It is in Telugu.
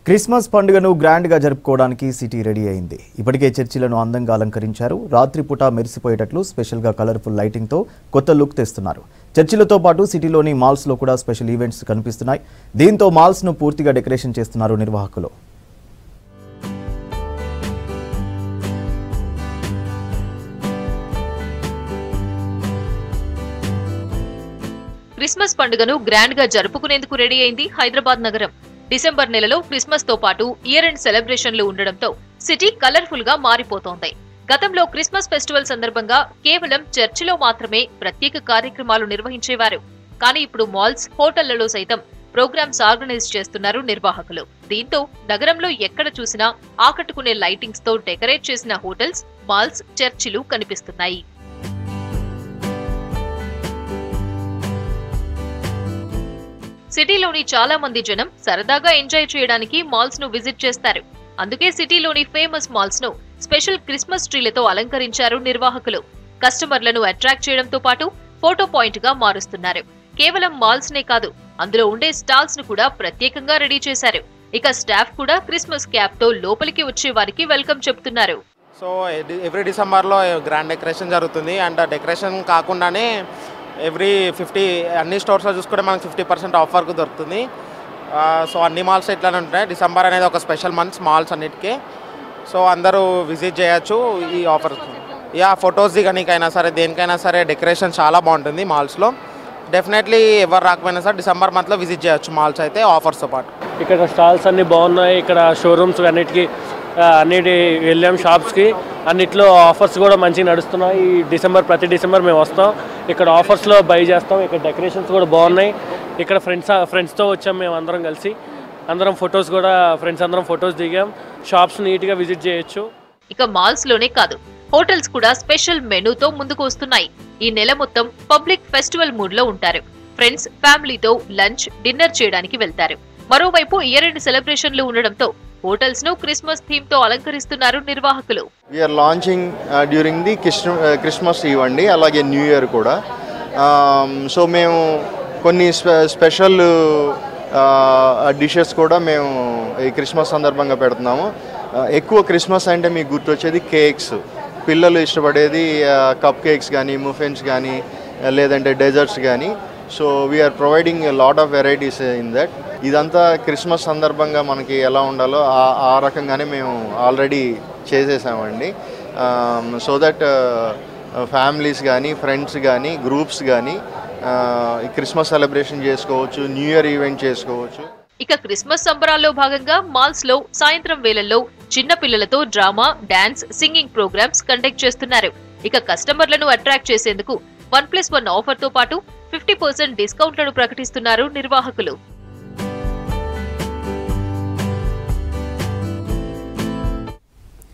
క్రిస్మస్ పండుగను గ్రాండ్గా జరుపుకోవడానికి సిటీ రెడీ అయింది ఇప్పటికే చర్చిలను అందంగా అలంకరించారు రాత్రిపూట మెరిసిపోయేటట్లు స్పెషల్గా కలర్ఫుల్ లైటింగ్తో కొత్త లుక్ తెస్తున్నారు చర్చిలతో పాటు సిటీలోని మాల్స్లో కూడా స్పెషల్ ఈవెంట్స్ కనిపిస్తున్నాయి దీంతో మాల్స్ను పూర్తిగా డెకరేషన్ చేస్తున్నారు నిర్వాహకులు క్రిస్మస్ పండుగను గ్రాండ్ గా జరుపుకునేందుకు రెడీ అయింది హైదరాబాద్ నగరం డిసెంబర్ నెలలో క్రిస్మస్ తో పాటు ఇయర్ ఎండ్ సెలబ్రేషన్లు ఉండడంతో సిటీ కలర్ఫుల్ గా మారిపోతోంది గతంలో క్రిస్మస్ ఫెస్టివల్ సందర్భంగా కేవలం చర్చిలో మాత్రమే ప్రత్యేక కార్యక్రమాలు నిర్వహించేవారు కానీ ఇప్పుడు మాల్స్ హోటళ్లలో సైతం ప్రోగ్రామ్స్ ఆర్గనైజ్ చేస్తున్నారు నిర్వాహకులు దీంతో నగరంలో ఎక్కడ చూసినా ఆకట్టుకునే లైటింగ్స్ తో డెకరేట్ చేసిన హోటల్స్ మాల్స్ చర్చిలు కనిపిస్తున్నాయి సిటీలోని చాలా మంది జనం సరదాగా ఎంజాయ్ చేయడానికి మాల్స్ ను విజిట్ చేస్తారు అందుకే సిటీలోని ఫేమస్ మాల్స్ ను స్పెషల్ క్రిస్మస్ ట్రీలతో అలంకరించారు నిర్వాహకులు కస్టమర్లను అట్రాక్ట్ చేయడంతో పాటు ఫోటో పాయింట్ గా మారుస్తున్నారు కేవలం మాల్స్ నే కాదు అందులో ఉండే స్టాల్స్ ను కూడా ప్రత్యేకంగా రెడీ చేశారు ఇక స్టాఫ్ కూడా క్రిస్మస్ క్యాప్ తో లోపలికి వచ్చే వారికి వెల్కమ్ చెప్తున్నారు సో ఎవ్రీ డిసెంబర్లో గ్రాండ్ డెకరేషన్ జరుగుతుంది అండ్ ఆ డెకరేషన్ కాకుండానే ఎవ్రీ ఫిఫ్టీ అన్ని స్టోర్స్లో చూసుకుంటే మనకు ఫిఫ్టీ పర్సెంట్ ఆఫర్కు దొరుకుతుంది ఆ, సో అన్ని మాల్స్ ఇట్లానే ఉంటాయి డిసెంబర్ అనేది ఒక స్పెషల్ మంత్స్ మాల్స్ అన్నిటికీ సో అందరూ విజిట్ చేయొచ్చు ఈ ఆఫర్ యా ఫొటోస్ దిగనీకైనా సరే దేనికైనా సరే డెకరేషన్ చాలా బాగుంటుంది మాల్స్లో డెఫినెట్లీ ఎవరు రాకపోయినా సరే డిసెంబర్ మంత్లో విజిట్ చేయొచ్చు మాల్స్ అయితే ఆఫర్స్తో పాటు ఇక్కడ స్టాల్స్ అన్ని బాగున్నాయి ఇక్కడ షోరూమ్స్ అన్నిటికీ ఆ, అన్నిటి వెళ్ళాం షాప్స్కి అన్నిట్లో ఆఫర్స్ కూడా మంచిగా నడుస్తున్నాయి ఈ డిసెంబర్ ప్రతి డిసెంబర్ మేము వస్తాం ఇక్కడ ఆఫర్స్లో బై చేస్తాం ఇక్కడ డెకరేషన్స్ కూడా బాగున్నాయి ఇక్కడ ఫ్రెండ్స్ ఫ్రెండ్స్తో వచ్చాం మేము అందరం కలిసి అందరం ఫొటోస్ కూడా ఫ్రెండ్స్ అందరం ఫొటోస్ దిగాం షాప్స్ నీట్గా విజిట్ చేయొచ్చు ఇక మాల్స్ లోనే కాదు హోటల్స్ కూడా స్పెషల్ మెనూతో ముందుకు వస్తున్నాయి ఈ నెల మొత్తం పబ్లిక్ ఫెస్టివల్ మూడ్ లో ఉంటారు ఫ్రెండ్స్ ఫ్యామిలీతో లంచ్ డిన్నర్ చేయడానికి వెళ్తారు మరోవైపు ఇయర్ ఎండ్ సెలబ్రేషన్లు ఉండడంతో హోటల్స్ ను క్రిస్మస్ థీమ్ తో అలంకరిస్తున్నారు నిర్వాహకులు we're launching during the Christmas eve అండి అలాగే న్యూ ఇయర్ కూడా సో మేము కొన్ని స్పె స్పెషల్ డిషెస్ కూడా మేము ఈ క్రిస్మస్ సందర్భంగా పెడుతున్నాము ఆ, ఎక్కువ క్రిస్మస్ అంటే మీకు గుర్తొచ్చేది కేక్స్ పిల్లలు ఇష్టపడేది కప్ కేక్స్ కానీ ముఫెన్స్ కానీ లేదంటే డెజర్ట్స్ కానీ so we're providing lot of varieties in that ఇదంతా క్రిస్మస్ సందర్భంగా మనకి ఎలా ఉండాలో ఆ ఆ రకంగానే మేము ఆల్రెడీ చేసేసామండి సో దట్ ఫ్యామిలీస్ కానీ ఫ్రెండ్స్ కానీ గ్రూప్స్ కానీ ఈ క్రిస్మస్ సెలబ్రేషన్ చేసుకోవచ్చు న్యూ ఇయర్ ఈవెంట్ చేసుకోవచ్చు ఇక క్రిస్మస్ సంబరాల్లో భాగంగా మాల్స్ లో సాయంత్రం వేళల్లో చిన్న పిల్లలతో drama dance singing programmes conduct చేస్తున్నారు ఇక కస్టమర్లను అట్రాక్ట్ చేసేందుకు వన్ ప్లస్ వన్ ఆఫర్ తో పాటు ఫిఫ్టీ పర్సెంట్ డిస్కౌంట్లను ప్రకటిస్తున్నారు నిర్వాహకులు